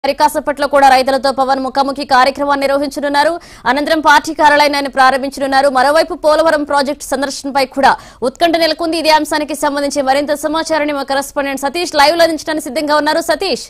మరి కాసేపట్లో కూడా రైతులతో పవన్ ముఖాముఖి కార్యక్రమాన్ని నిర్వహించనున్నారు అనంతరం పార్టీ కార్యాలయాన్ని ప్రారంభించనున్నారు మరోవైపు పోలవరం ప్రాజెక్టు సందర్శనపై కూడా ఉత్కంఠ నెలకొంది ఇదే అంశానికి సంబంధించి మరింత సమాచారాన్ని మా కరెస్పాండెంట్ సతీష్ లైవ్ లో అందించడానికి సిద్ధంగా ఉన్నారు సతీష్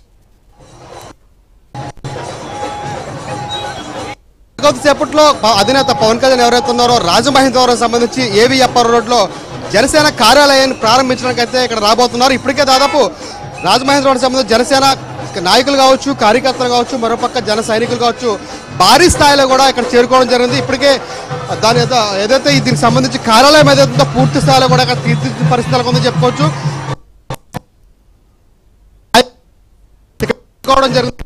కొద్దిసేపట్లో ప- అధినేత పవన్ కళ్యాణ్ ఎవరైతే ఉన్నారో రాజమహేంద్రవరం సంబంధించి ఏవిఎఫ్ఆర్ రోడ్లో జనసేన కార్యాలయాన్ని ప్రారంభించడానికి అయితే ఇక్కడ రాబోతున్నారు ఇప్పటికే దాదాపు రాజమహేంద్రవరం సంబంధించి జనసేన నాయకులు కావచ్చు కార్యకర్తలు కావచ్చు మరోపక్క జన సైనికులు కావచ్చు భారీ స్థాయిలో కూడా ఇక్కడ చేరుకోవడం జరిగింది ఇప్పటికే దాని ఏదో- ఏదైతే ఈ దీనికి సంబంధించి కార్యాలయం ఏదైతే ఉందో పూర్తి స్థాయిలో కూడా ఇక్కడ తీర్చిదిద్దిన పరిస్థితి నెలకొందని చెప్పుకోవచ్చు ఇక్కడ చేరుకోవడం జరిగింది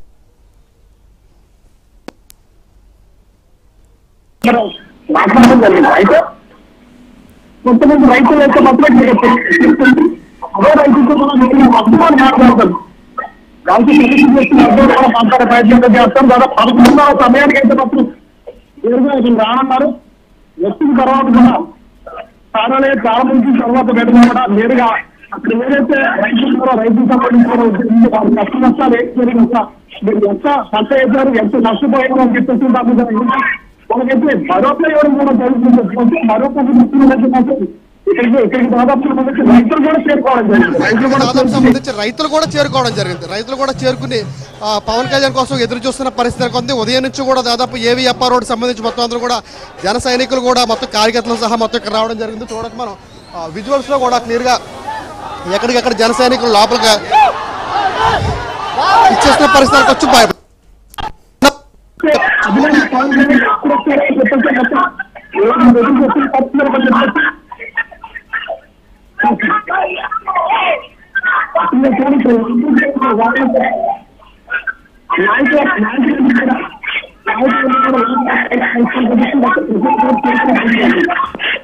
మనం మాట్లాడడం జరిగింది అయితే కొంతమంది రైతులు అయితే మొత్తం అదే రైతులతో మనం ఇక్కడ అద్భుతాన్ని మాట్లాడతాం దానికి తెలిసి చేసిన అద్భుతం కూడా మాట్లాడే ప్రయత్నం చేస్తాం దాదాపు పదకొండున్నర సమయానికి అయితే మాత్రం నేరుగా ఇక్కడ రానున్నారు వచ్చిన తర్వాత కూడా కార్యాలయం ప్రారంభించిన తర్వాత వెంటనే కూడా నేరుగా అక్కడ ఏదైతే రైతులు ఉన్నారో రైతులకు సంబంధించిన వాళ్ళ కష్ట నష్టాలు ఏం జరిగినా మీరు ఎంత పంట వేశారు ఎంత నష్టపోయారు అని చెప్పేసి దాని మీద ఇంకా మనకైతే భరోసా ఇవ్వడం కూడా జరుగుతుంది చెప్పుకోవచ్చు భరోసా ఇస్తున్నట్టు మాత్రం ఇక్కడికి ఇక్కడికి దాదాపు మనకి రైతులు కూడా చేరుకోవడం జరిగింది రైతులు కూడా దాదాపు సంబంధించి రైతులు కూడా చేరుకోవడం జరిగింది రైతులు కూడా చేరుకుని ఆ, పవన్ కళ్యాణ్ కోసం ఎదురు చూస్తున్న పరిస్థితి కొంది ఉదయం నుంచి కూడా దాదాపు ఏవిఎఫ్ఆర్ రోడ్ సంబంధించి మొత్తం అందరూ కూడా జన సైనికులు కూడా మొత్తం కార్యకర్తలు సహా మొత్తం ఇక్కడ రావడం జరిగింది చూడక మనం విజువల్స్ లో కూడా క్లియర్ గా ఎక్కడికెక్కడ జన సైనికులు లోపలికి ఇచ్చేసిన పరిస్థితులకు వచ్చి భయ అభిమాని పవన్ కళ్యాణ్ ఎప్పుడు వస్తారో చెప్పండి మొత్తం ఏం ఎదురు చూస్తున్న పరిస్థితులు కొంచెం చెప్పండి. అసలు చూడండి, వాళ్ళ- నాయకులు నాయకులు కూడా నాయకులు కూడా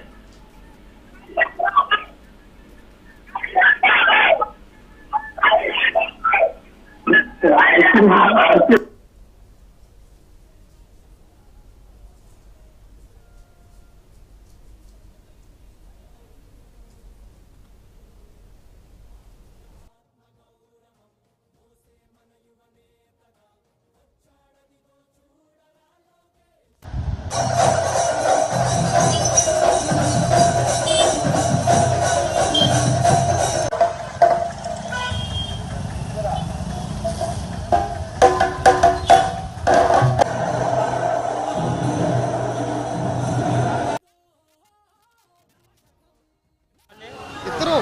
ఇద్దరు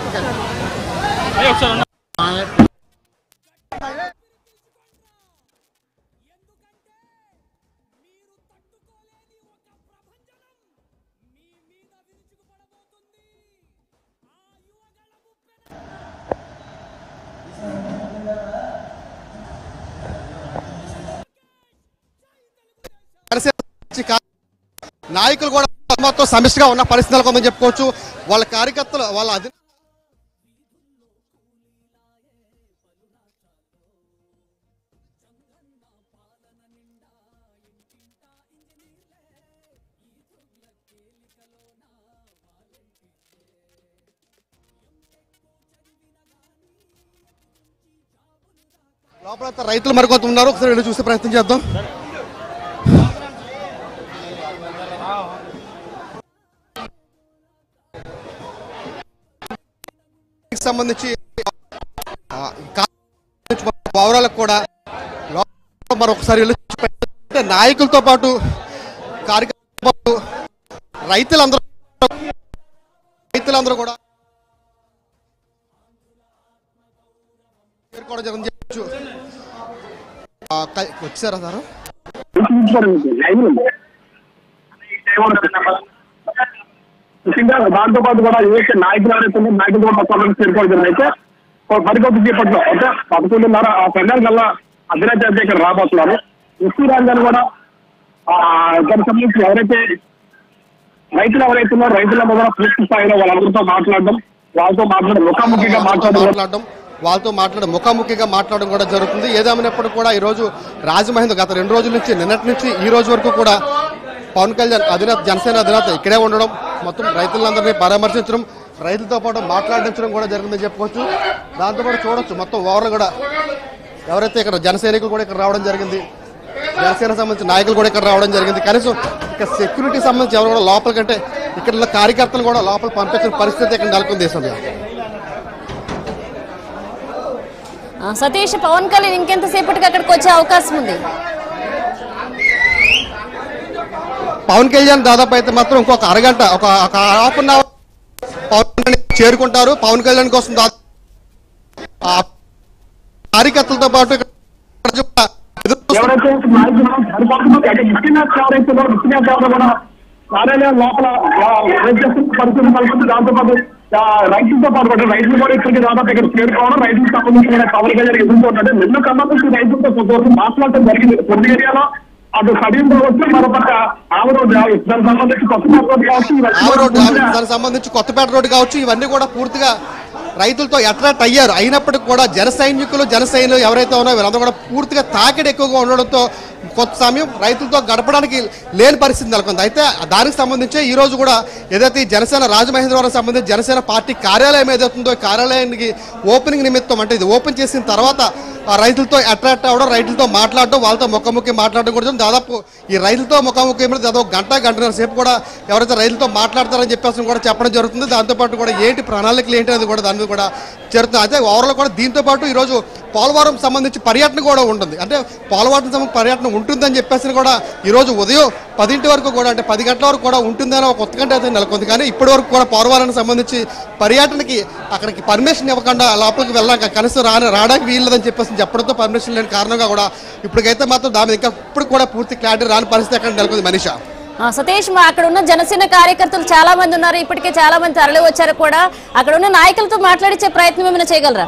జనసేన నుంచి కా- నాయకులు కూడా మొత్తం సమిష్టిగా ఉన్న పరిస్థితి నెలకొందని చెప్పుకోవచ్చు వాళ్ళ కార్యకర్తలు వాళ్ళ అధి లోపల రైతులు మరికొంత ఉన్నారు ఒకసారి వెళ్ళి చూసే ప్రయత్నం చేద్దాం దీనికి సంబంధించి ఆ, కా- పౌరాలకు కూడా లోపల మరొకసారి వెళ్ళి చూసే ప్రయత్నం అంటే నాయకులతో పాటు కార్యకర్తలతో పాటు రైతులందరూ రైతులందరూ కూడా చేరుకోవడం జరిగింది చెప్పొచ్చు ఆ, క- వచ్చారా సార్ ముఖ్యంగా దాంతో పాటు కూడా ఏదైతే నాయకులు ఎవరైతే ఉన్నారో నాయకులు కూడా మొత్తం అందరూ చేరుకోవడం జరిగింది అయితే మరికొద్ది సేపట్లో అంటే పదకొండున్నర ఆ సమయానికి కల్లా అధినేత అయితే ఇక్కడ రాబోతున్నారు ఎస్సీ రాజధాని కూడా ఆ, దానికి సంబంధించి ఎవరైతే రైతులు ఎవరైతే ఉన్నారో రైతులందరూ కూడా పూర్తి స్థాయిలో వాళ్ళందరితో మాట్లాడడం వాళ్ళతో మాట్లాడడం ముఖాముఖిగా మాట్లాడడం మాట్లాడడం వాళ్ళతో మాట్లాడడం ముఖాముఖిగా మాట్లాడడం కూడా జరుగుతుంది ఏదేమైనప్పుడు కూడా ఈ రోజు రాజమహేంద్ర గత రెండు రోజుల నుంచి నిన్నటి నుంచి ఈ రోజు వరకు కూడా పవన్ కళ్యాణ్ అధినేత జనసేన అధినేత ఇక్కడే ఉండడం మొత్తం రైతులందరినీ పరామర్శించడం రైతులతో పాటు మాట్లాడించడం కూడా జరిగిందని చెప్పుకోవచ్చు దాంతోపాటు చూడొచ్చు మొత్తం ఓవర్ కూడా ఎవరైతే ఇక్కడ జన సైనికులు కూడా ఇక్కడ రావడం జరిగింది జనసేన సంబంధించిన నాయకులు కూడా ఇక్కడ రావడం జరిగింది కనీసం ఇక్కడ సెక్యూరిటీ సంబంధించి ఎవరు కూడా లోపల కంటే ఇక్కడ ఉన్న కార్యకర్తలు కూడా లోపల పంపించిన పరిస్థితి ఇక్కడ నెలకొంది దేశం ఆ, సతీష్ పవన్ కళ్యాణ్ ఇంకెంతసేపటికి అక్కడికి వచ్చే అవకాశం ఉంది పవన్ కళ్యాణ్ దాదాపు అయితే మాత్రం ఇంకొక అరగంట ఒక ఒక half an hour Pawan Kalyan చేరుకుంటారు పవన్ కళ్యాణ్ కోసం దా- ఆ కార్యకర్తలతో పాటు ఇక్కడ ప్రజలు కూడా ఎదురు చూస్తున్నారు. ఎవరైతే నాయకులు సరిపడుతున్నారు అంటే ముఖ్యంగా ఎవరైతే ఉన్నారో, ముఖ్యంగా ఎవరైతే కూడా కార్యాలయం లోపల ఆ, రేపు చేస్తున్న పరిస్థితి నెలకొంది దాంతో పాటు ఆ, రైతులతో పాటు కూడా రైతులు కూడా ఇక్కడికి దాదాపు ఇక్కడ చేరుకోవడం రైతులకు సంబంధించిన పవన్ కళ్యాణ్ ఎదుర్కొంటే నిన్న సంబంధించి రైతులతో కొంతవరకు మాట్లాడటం జరిగింది కొన్ని ఏరియాలో అటు సడియం కావచ్చు మరోపక్క ఆవరో దానికి సంబంధించి కొత్త మార్గం కావచ్చు ఇవన్నీ ఆవ రోడ్డు కూడా ఆవ- దానికి సంబంధించి కొత్తపేట రోడ్డు కావచ్చు ఇవన్నీ కూడా పూర్తిగా రైతులతో అట్రాక్ట్ అయ్యారు అయినప్పటికీ కూడా జన సైనికులు జన సైనికులు ఎవరైతే ఉన్నారో వీళ్ళందరూ కూడా పూర్తిగా తాకిడి ఎక్కువగా ఉండడంతో కొంత సమయం రైతులతో గడపడానికి లేని పరిస్థితి నెలకొంది అయితే దానికి సంబంధించి ఈ రోజు కూడా ఏదైతే ఈ జనసేన రాజమహేంద్రవరం సంబంధించి జనసేన పార్టీ కార్యాలయం ఏదైతుందో ఈ కార్యాలయానికి ఓపెనింగ్ నిమిత్తం అంటే ఇది ఓపెన్ చేసిన తర్వాత ఆ రైతులతో అట్రాక్ట్ అవ్వడం రైతులతో మాట్లాడడం వాళ్ళతో ముఖాముఖి మాట్లాడడం కూడా జరుగుతుంది. దాదాపు ఈ రైతులతో ముఖాముఖి ఏమిటి దాదాపు గంట గంటన్నర సేపు కూడా ఎవరైతే రైతులతో మాట్లాడతారని చెప్పేసి కూడా చెప్పడం జరుగుతుంది దాంతోపాటు కూడా ఏంటి ప్రణాళికలు ఏంటి అనేది కూడా దాని మీద కూడా జరుగుతుంది అయితే ఓవరాల్ కూడా దీంతో పాటు ఈరోజు పోలవరం సంబంధించి పర్యటన కూడా ఉంటుంది అంటే పోలవరం సంబంధించి పర్యటన ఉంటుందని చెప్పేసి కూడా ఈరోజు ఉదయం పదింటి వరకు కూడా అంటే పది గంటల వరకు కూడా ఉంటుందని ఒక ఉత్కంఠ అయితే నెలకొంది కానీ ఇప్పటి వరకు కూడా పోలవరానికి సంబంధించి పర్యటనకి అక్కడికి పర్మిషన్ ఇవ్వకుండా లోపలికి వెళ్ళాక కనీసం రా రావడానికి వీల్లేదని చెప్పేసి చెప్పడంతో పర్మిషన్ లేని కారణంగా కూడా ఇప్పటికైతే మాత్రం దాని మీద ఇంకా ఇప్పుడు కూడా పూర్తి క్లారిటీ రాని పరిస్థితి అక్కడ నెలకొంది మనీషా ఆ, సతీష్ మా అక్కడ ఉన్న జనసేన కార్యకర్తలు చాలా మంది ఉన్నారు ఇప్పటికే చాలా మంది తరలి వచ్చారు కూడా అక్కడ ఉన్న నాయకులతో మాట్లాడించే ప్రయత్నం ఏమైనా చేయగలరా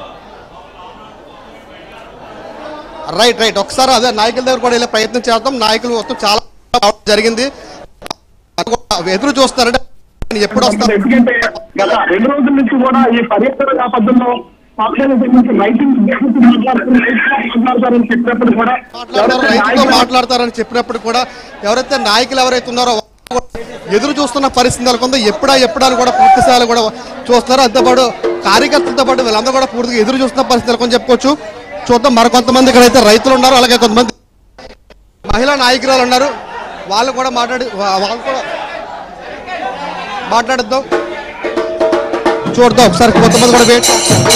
రైట్ రైట్ ఒకసారి అదే నాయకుల దగ్గర కూడా వెళ్ళే ప్రయత్నం చేద్దాం నాయకులు మొత్తం చాలా రావడం జరిగింది ఎదురు చూస్తారంటే ఎప్పుడు వస్తారు ఎందుకంటే గత రెండు రోజుల నుంచి కూడా ఈ పర్యటన నేపథ్యంలో పక్షానికి సంబంధించి రైతులు ఉద్దేశించి మాట్లాడుతున్న రైతులు మాట్లాడతారని చెప్పినప్పుడు కూడా మాట్లాడతారు ఎవరైతే రైతుతో నాయకులు మాట్లాడతారని చెప్పినప్పుడు కూడా ఎవరైతే నాయకులు ఎవరైతే ఉన్నారో వాళ్ళు కూడా ఎదురు చూస్తున్న పరిస్థితి నెలకొందో ఎప్పుడా ఎప్పుడా అని కూడా పూర్తి స్థాయిలో కూడా చూస్తున్నారు అంతేపాటు కార్యకర్తలతో పాటు వీళ్ళందరూ కూడా పూర్తిగా ఎదురు చూస్తున్న పరిస్థితి నెలకొని చెప్పుకోవచ్చు చూద్దాం మరికొంతమంది ఇక్కడైతే రైతులు ఉన్నారు అలాగే కొంతమంది మహిళా నాయకురాలు ఉన్నారు వాళ్ళు కూడా మాట్లాడి వా- వాళ్ళు కూడా మాట్లాడిద్దాం చూద్దాం ఒకసారి కొంతమంది కూడా వెయిట్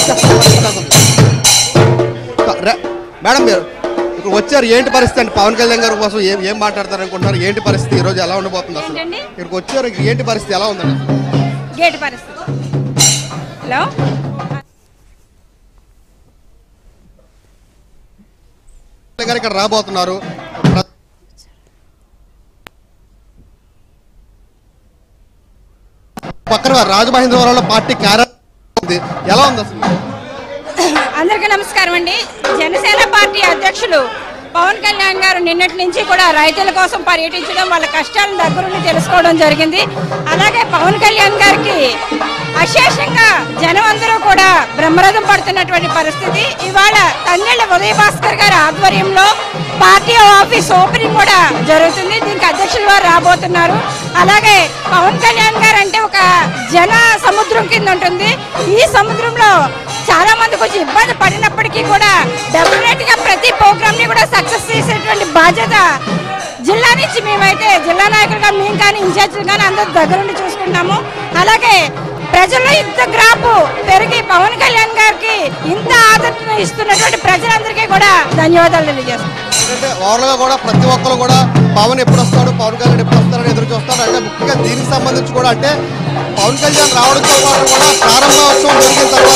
ర- మేడం మీరు ఇక్కడ వచ్చారు ఏంటి పరిస్థితి అండి పవన్ కళ్యాణ్ గారి కోసం ఏం ఏం మాట్లాడతారు అనుకుంటున్నారు ఏంటి పరిస్థితి ఈ రోజు ఎలా ఉండబోతుంది అసలు ఏంటండి? ఇక్కడికి వచ్చారు ఏంటి పరిస్థితి ఎలా ఉందండి గేట్ పరిస్థితి హలో కళ్యాణ్ గారు ఇక్కడ రాబోతున్నారు ప్ర- పక్కన రాజమహేంద్రవరంలో పార్టీ కార్యాలయం ఉంది ఎలా ఉంది అసలు అందరికీ నమస్కారం అండి జనసేన పార్టీ అధ్యక్షులు పవన్ కళ్యాణ్ గారు నిన్నటి నుంచి కూడా రైతుల కోసం పర్యటించడం వాళ్ళ కష్టాలను దగ్గరుండి తెలుసుకోవడం జరిగింది అలాగే పవన్ కళ్యాణ్ గారికి అశేషంగా జనం అందరూ కూడా బ్రహ్మరథం పడుతున్నటువంటి పరిస్థితి ఇవాళ తన్నెళ్ళ ఉదయ భాస్కర్ గారి ఆధ్వర్యంలో పార్టీ ఆఫీస్ ఓపెనింగ్ కూడా జరుగుతుంది దీనికి అధ్యక్షులు వారు రాబోతున్నారు అలాగే పవన్ కళ్యాణ్ గారు అంటే ఒక జన సముద్రం కింద ఉంటుంది ఈ సముద్రంలో చాలా మంది కొంచెం ఇబ్బంది పడినప్పటికీ కూడా డెఫినెట్ గా ప్రతి ప్రోగ్రామ్ ని కూడా సక్సెస్ చేసేటువంటి బాధ్యత జిల్లా నుంచి మేమైతే జిల్లా నాయకులుగా మేము కానీ ఇన్ఛార్జీలు కానీ అందరూ దగ్గరుండి చూసుకుంటాము అలాగే ప్రజల్లో ఇంత గ్రాపు పెరిగి పవన్ కళ్యాణ్ గారికి ఇంత ఆదరణ ఇస్తున్నటువంటి ప్రజలందరికీ కూడా ధన్యవాదాలు తెలియజేస్తాం ఎందుకంటే ఓవర్గా కూడా ప్రతి ఒక్కరు కూడా పవన్ ఎప్పుడు వస్తాడు పవన్ కళ్యాణ్ ఎప్పుడు వస్తాడని ఎదురు చూస్తారు అంటే ముఖ్యంగా దీనికి సంబంధించి కూడా అంటే పవన్ కళ్యాణ్ రావడంతో పాటు కూడా ప్రారంభోత్సవం జరిగిన తర్వాత